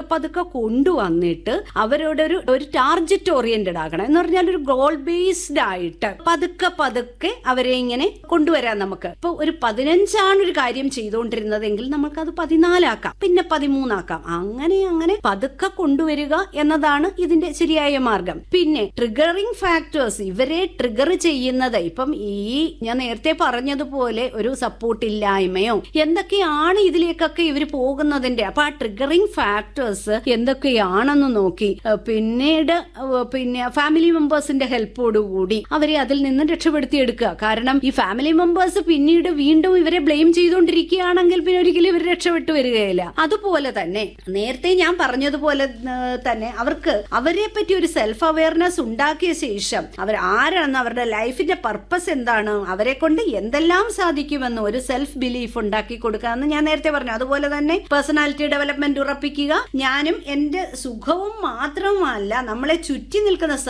പതുക്കെ കൊണ്ടുവന്നിട്ട് അവരോട് ഒരു ഒരു ടാർജറ്റ് ഓറിയന്റഡ് ആകണം എന്ന് പറഞ്ഞാൽ ഒരു ഗോൾ ബേസ്ഡ് ആയിട്ട് പതുക്കെ പതുക്കെ അവരെ ഇങ്ങനെ കൊണ്ടുവരാം നമുക്ക് ഇപ്പൊ ഒരു പതിനഞ്ചാണ് ഒരു കാര്യം ചെയ്തുകൊണ്ടിരുന്നതെങ്കിൽ നമുക്കത് പതിനാലാക്കാം പിന്നെ പതിമൂന്നാക്കാം അങ്ങനെ അങ്ങനെ പതുക്കെ കൊണ്ടുവരിക എന്നതാണ് ഇതിന്റെ ശരിയായ മാർഗം പിന്നെ ട്രിഗറിംഗ് ഫാക്ടേഴ്സ് ഇവരെ ട്രിഗർ ചെയ്യുന്നത് ഇപ്പം ഈ ഞാൻ നേരത്തെ പറഞ്ഞതുപോലെ ഒരു സപ്പോർട്ട് ഇല്ലായ്മയോ എന്തൊക്കെയാണ് ഇതിലേക്കൊക്കെ ഇവർ പോകുന്നതിന്റെ അപ്പൊ ആ ട്രിഗറിംഗ് ഫാക്ടേഴ്സ് എന്തൊക്കെയാണെന്ന് നോക്കി ഏഹ് പിന്നീട് ഏഹ് പിന്നെ ഫാമിലി മെമ്പേഴ്സിന്റെ ഹെൽപ്പോടുകൂടി അവരെ അതിൽ നിന്ന് രക്ഷപ്പെടുത്തിയെടുക്കുക കാരണം ഈ ഫാമിലി മെമ്പേഴ്സ് പിന്നീട് വീണ്ടും ഇവരെ ബ്ലെയിം ചെയ്തുകൊണ്ടിരിക്കുകയാണെങ്കിൽ പിന്നെ ഒരിക്കലും ഇവർ രക്ഷപ്പെട്ടു വരികയില്ല അതുപോലെ തന്നെ നേരത്തെ ഞാൻ പറഞ്ഞതുപോലെ ഏഹ് തന്നെ അവർക്ക് അവരെ പറ്റി ഒരു സെൽഫ് അവയർനെസ് ഉണ്ടാക്കിയ ശേഷം അവർ ആരാണെന്ന് അവരുടെ ലൈഫിന്റെ പർപ്പസ് എന്താണ് അവരെ കൊണ്ട് എന്തെല്ലാം സാധിക്കുമെന്ന് ഒരു സെൽഫ് ബിലീഫ് ഉണ്ടാക്കി കൊടുക്കുക എന്ന് ഞാൻ നേരത്തെ പറഞ്ഞു അതുപോലെ തന്നെ പേഴ്സണാലിറ്റി ഡെവലപ്മെന്റ് ഉറപ്പിക്കുക ഞാനും എന്റെ സുഖവും മാത്രമല്ല നമ്മളെ ചുറ്റി നിൽക്കുന്ന